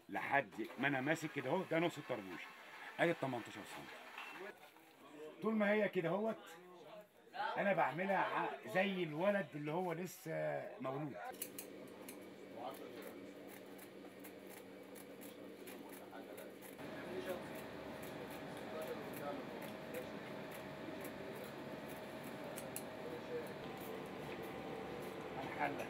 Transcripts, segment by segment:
لحد ما انا ماسك كده اهو ده نص الطربوش ادي ال 18 سم طول ما هي كده اهوت انا بعملها ع- زي الولد اللي هو لسه مولود هنحلل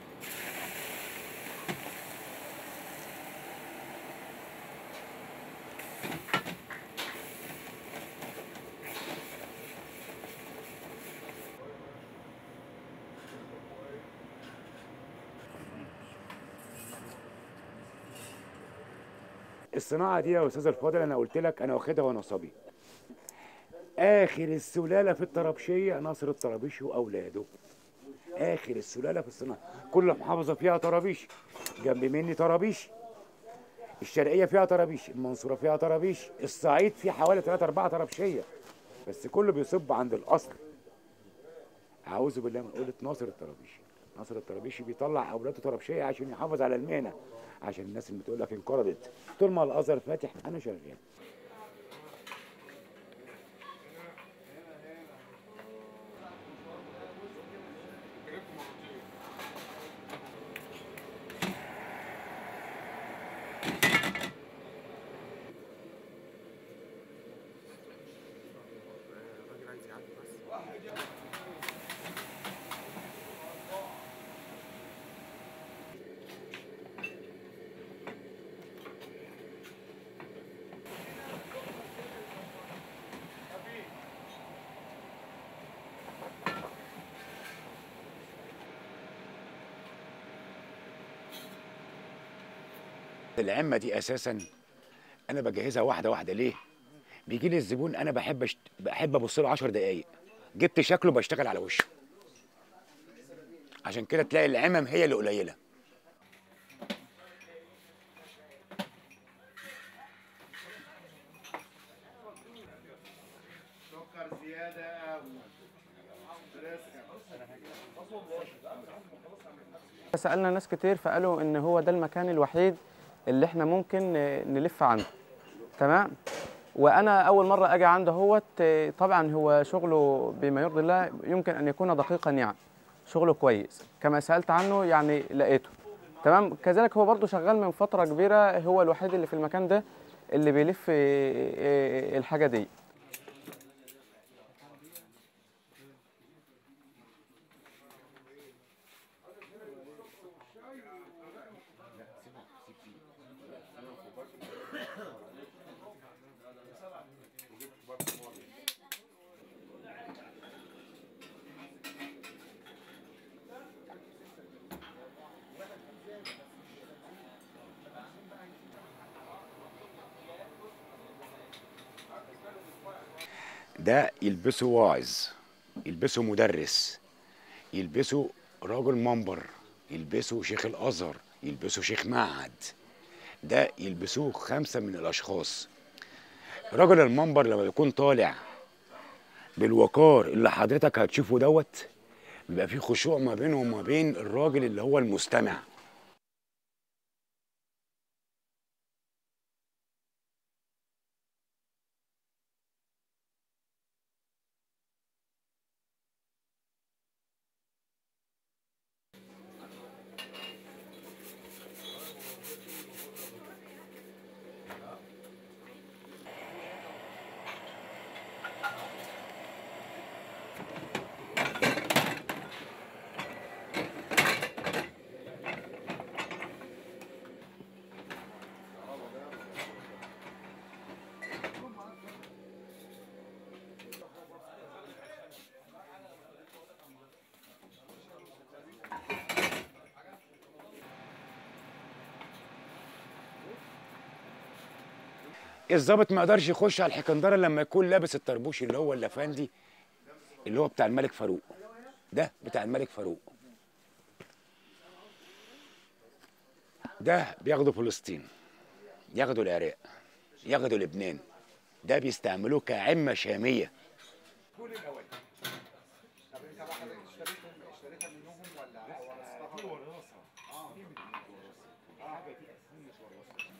الصناعه دي يا استاذ الفاضل انا قلت لك انا واخدها وانا صبي اخر السلاله في الطرابشيه ناصر الطرابيشي واولاده اخر السلاله في الصناعه كل محافظه فيها طرابيش جنب مني طرابيش الشرقيه فيها طرابيش المنصوره فيها طرابيش الصعيد فيه حوالي 3 4 طرابشيه بس كله بيصب عند الاصل اعوذ بالله من قولة ناصر الطرابيشي ناصر الطرابيشي بيطلع اولاده طرابشيه عشان يحافظ على المهنه عشان الناس اللي بتقول لك انقرضت طول ما الازهر فاتح انا شغال العمه دي اساسا انا بجهزها واحده واحده ليه بيجي لي الزبون انا بحب أشت... بحب ابص له 10 دقايق جبت شكله بشتغل على وشه عشان كده تلاقي العمم هي اللي قليله سكر زيادة أو سألنا ناس كتير فقالوا إن هو ده المكان الوحيد اللي إحنا ممكن آه، نلف عنده تمام وأنا أول مرة أجي عنده هوت آه، طبعا هو شغله بما يرضي الله يمكن أن يكون دقيقا يعني شغله كويس كما سألت عنه يعني لقيته تمام كذلك هو برضه شغال من فترة كبيرة هو الوحيد اللي في المكان ده اللي بيلف آه، آه، الحاجة دي ده يلبسه واعظ يلبسه مدرس يلبسه راجل منبر يلبسه شيخ الازهر يلبسه شيخ معهد ده يلبسوه خمسه من الاشخاص رجل المنبر لما يكون طالع بالوقار اللي حضرتك هتشوفه دوت بيبقى فيه خشوع ما بينه وما بين الراجل اللي هو المستمع الظابط ما يقدرش يخش على الحكندره لما يكون لابس الطربوش اللي هو اللافندي اللي هو بتاع الملك فاروق ده بتاع الملك فاروق ده بياخدوا فلسطين ياخدوا العراق ياخدوا لبنان ده بيستعملوه كعمة شامية كل الأواني طب أنت بقى حضرتك اشتريتهم اشتريتها منهم ولا ولا في وراثة اه في حاجة دي أساسية مش وراثة